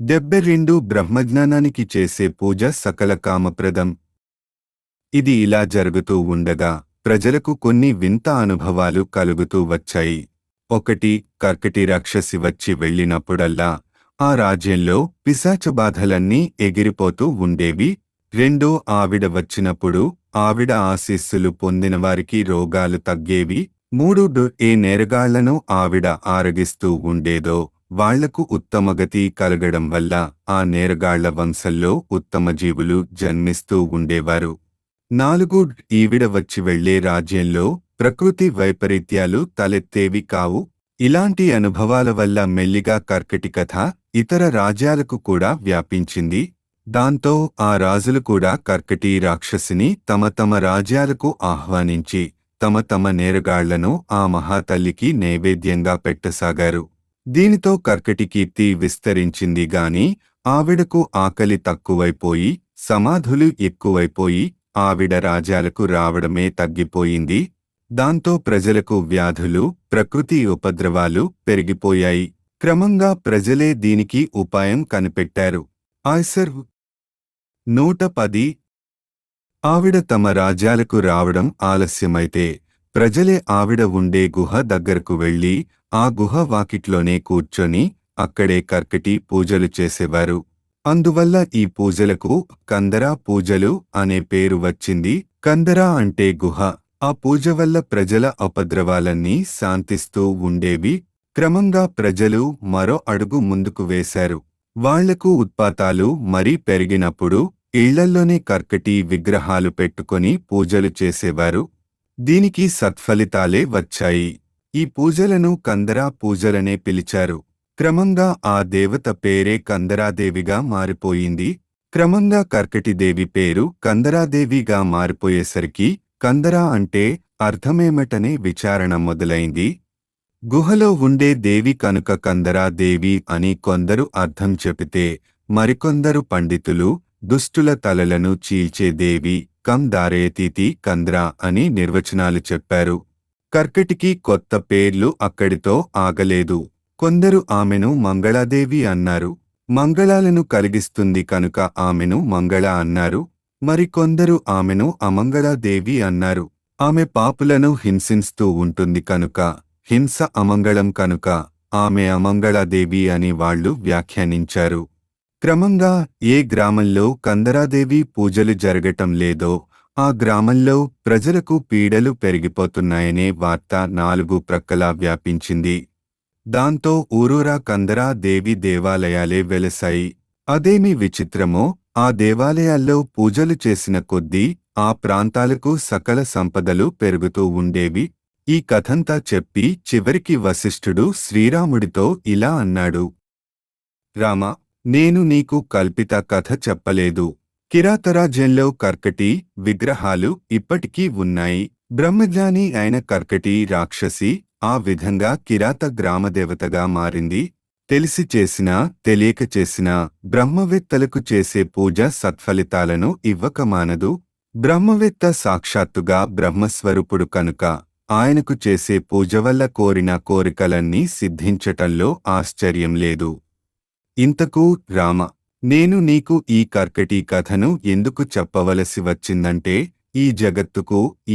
డెబ్బై రెండు బ్రహ్మజ్ఞానానికి చేసే పూజ సకల కామప్రదం ఇది ఇలా జరుగుతూ ఉండగా ప్రజలకు కొన్ని వింత అనుభవాలు కలుగుతూ వచ్చాయి ఒకటి కర్కటి రాక్షసి వచ్చి వెళ్ళినప్పుడల్లా ఆ రాజ్యంలో పిశాచ బాధలన్నీ ఎగిరిపోతూ ఉండేవి రెండో ఆవిడ వచ్చినప్పుడు ఆవిడ ఆశీస్సులు పొందిన వారికి రోగాలు తగ్గేవి మూడు డు- ఏ నేరగాళ్లను ఆవిడ ఆరగిస్తూ ఉండేదో వాళ్లకు ఉత్తమగతి కలగడం వల్ల ఆ నేరగాళ్ల వంశంలో ఉత్తమ జీవులు జన్మిస్తూ ఉండేవారు నాలుగు ఈవిడ వచ్చి వెళ్లే రాజ్యంలో ప్రకృతి వైపరీత్యాలు తలెత్తేవి కావు ఇలాంటి అనుభవాల వల్ల మెల్లిగా కర్కటి కథ ఇతర రాజ్యాలకు కూడా వ్యాపించింది దాంతో ఆ రాజులు కూడా కర్కటి రాక్షసిని తమ తమ రాజ్యాలకు ఆహ్వానించి తమ తమ నేరగాళ్లను ఆ మహాతల్లికి నైవేద్యంగా పెట్టసాగారు దీనితో కర్కటి కీర్తి విస్తరించింది గాని ఆవిడకు ఆకలి తక్కువైపోయి సమాధులు ఎక్కువైపోయి ఆవిడ రాజ్యాలకు రావడమే తగ్గిపోయింది దాంతో ప్రజలకు వ్యాధులు ప్రకృతి ఉపద్రవాలు పెరిగిపోయాయి క్రమంగా ప్రజలే దీనికి ఉపాయం కనిపెట్టారు ఆయ్సర్ నూట పది ఆవిడ తమ రాజ్యాలకు రావడం ఆలస్యమైతే ప్రజలే ఆవిడ ఉండే గుహ దగ్గరకు వెళ్లి ఆ గుహ వాకిట్లోనే కూర్చొని అక్కడే కర్కటి పూజలు చేసేవారు అందువల్ల ఈ పూజలకు కందరా పూజలు అనే పేరు వచ్చింది కందరా అంటే గుహ ఆ పూజ వల్ల ప్రజల ఉపద్రవాలన్నీ శాంతిస్తూ ఉండేవి క్రమంగా ప్రజలు మరో అడుగు ముందుకు వేశారు వాళ్లకు ఉత్పాతాలు మరీ పెరిగినప్పుడు ఇళ్లల్లోనే కర్కటి విగ్రహాలు పెట్టుకొని పూజలు చేసేవారు దీనికి సత్ఫలితాలే వచ్చాయి ఈ పూజలను కందరా పూజలనే పిలిచారు క్రమంగా ఆ దేవత పేరే కందరాదేవిగా మారిపోయింది క్రమంగా కర్కటిదేవి పేరు కందరాదేవిగా మారిపోయేసరికి కందరా అంటే అర్థమేమటనే విచారణ మొదలైంది గుహలో ఉండే దేవి కనుక కందరా దేవి అని కొందరు అర్థం చెబితే మరికొందరు పండితులు దుష్టుల తలలను చీల్చే దేవి కం దారేతీతి కంద్రా అని నిర్వచనాలు చెప్పారు కర్కటికి కొత్త పేర్లు అక్కడితో ఆగలేదు కొందరు ఆమెను మంగళాదేవి అన్నారు మంగళాలను కలిగిస్తుంది కనుక ఆమెను మంగళ అన్నారు మరికొందరు ఆమెను అమంగళాదేవి అన్నారు ఆమె పాపులను హింసిస్తూ ఉంటుంది కనుక హింస అమంగళం కనుక ఆమె అమంగళాదేవి అని వాళ్ళు వ్యాఖ్యానించారు క్రమంగా ఏ గ్రామంలో కందరాదేవి పూజలు జరగటం లేదో ఆ గ్రామంలో ప్రజలకు పీడలు పెరిగిపోతున్నాయనే వార్త నాలుగు ప్రక్కలా వ్యాపించింది దాంతో ఊరూరా కందరా దేవి దేవాలయాలే వెలసాయి అదేమి విచిత్రమో ఆ దేవాలయాల్లో పూజలు చేసిన కొద్దీ ఆ ప్రాంతాలకు సకల సంపదలు పెరుగుతూ ఉండేవి ఈ కథంతా చెప్పి చివరికి వశిష్ఠుడు శ్రీరాముడితో ఇలా అన్నాడు రామా నేను నీకు కల్పిత కథ చెప్పలేదు కిరాతరాజ్యంలో కర్కటి విగ్రహాలు ఇప్పటికీ ఉన్నాయి బ్రహ్మజ్ఞాని అయిన కర్కటి రాక్షసి ఆ విధంగా కిరాత గ్రామదేవతగా మారింది తెలిసి చేసినా తెలియక చేసినా బ్రహ్మవేత్తలకు చేసే పూజ సత్ఫలితాలను ఇవ్వకమానదు బ్రహ్మవేత్త సాక్షాత్తుగా బ్రహ్మస్వరూపుడు కనుక ఆయనకు చేసే పూజ వల్ల కోరిన కోరికలన్నీ సిద్ధించటంలో ఆశ్చర్యం లేదు ఇంతకు రామ నేను నీకు ఈ కర్కటి కథను ఎందుకు చెప్పవలసి వచ్చిందంటే ఈ జగత్తుకు ఈ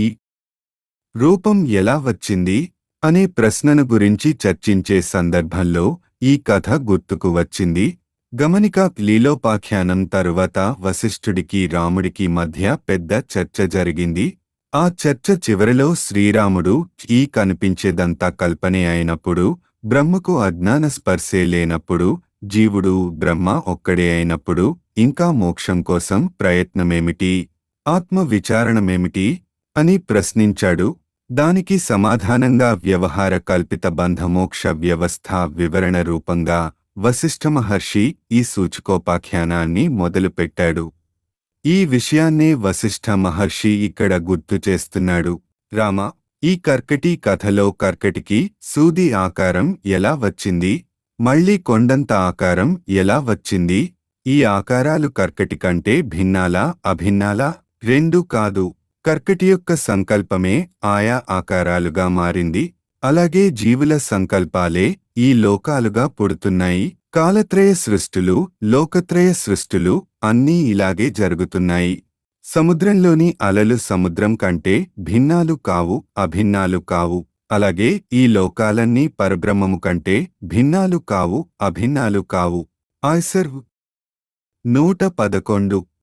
రూపం ఎలా వచ్చింది అనే ప్రశ్నను గురించి చర్చించే సందర్భంలో ఈ కథ గుర్తుకు వచ్చింది గమనిక లీలోపాఖ్యానం తరువాత వశిష్ఠుడికి రాముడికి మధ్య పెద్ద చర్చ జరిగింది ఆ చర్చ చివరిలో శ్రీరాముడు ఈ కనిపించేదంతా కల్పనే అయినప్పుడు బ్రహ్మకు అజ్ఞాన స్పర్శే లేనప్పుడు జీవుడు బ్రహ్మ ఒక్కడే అయినప్పుడు ఇంకా మోక్షం కోసం ప్రయత్నమేమిటి ఆత్మ విచారణమేమిటి అని ప్రశ్నించాడు దానికి సమాధానంగా వ్యవహార కల్పిత బంధమోక్ష వ్యవస్థ వివరణ రూపంగా వశిష్ఠ మహర్షి ఈ సూచకోపాఖ్యానాన్ని మొదలుపెట్టాడు ఈ విషయాన్నే వశిష్ఠ మహర్షి ఇక్కడ గుర్తు చేస్తున్నాడు రామ ఈ కర్కటి కథలో కర్కటికి సూది ఆకారం ఎలా వచ్చింది మళ్ళీ కొండంత ఆకారం ఎలా వచ్చింది ఈ ఆకారాలు కర్కటి కంటే భిన్నాలా అభిన్నాలా రెండు కాదు కర్కటి యొక్క సంకల్పమే ఆయా ఆకారాలుగా మారింది అలాగే జీవుల సంకల్పాలే ఈ లోకాలుగా పుడుతున్నాయి కాలత్రయ సృష్టులు లోకత్రయ సృష్టులు అన్నీ ఇలాగే జరుగుతున్నాయి సముద్రంలోని అలలు సముద్రం కంటే భిన్నాలు కావు అభిన్నాలు కావు అలాగే ఈ లోకాలన్నీ పరబ్రహ్మము కంటే భిన్నాలు కావు అభిన్నాలు కావు ఆయ్సర్ నూట పదకొండు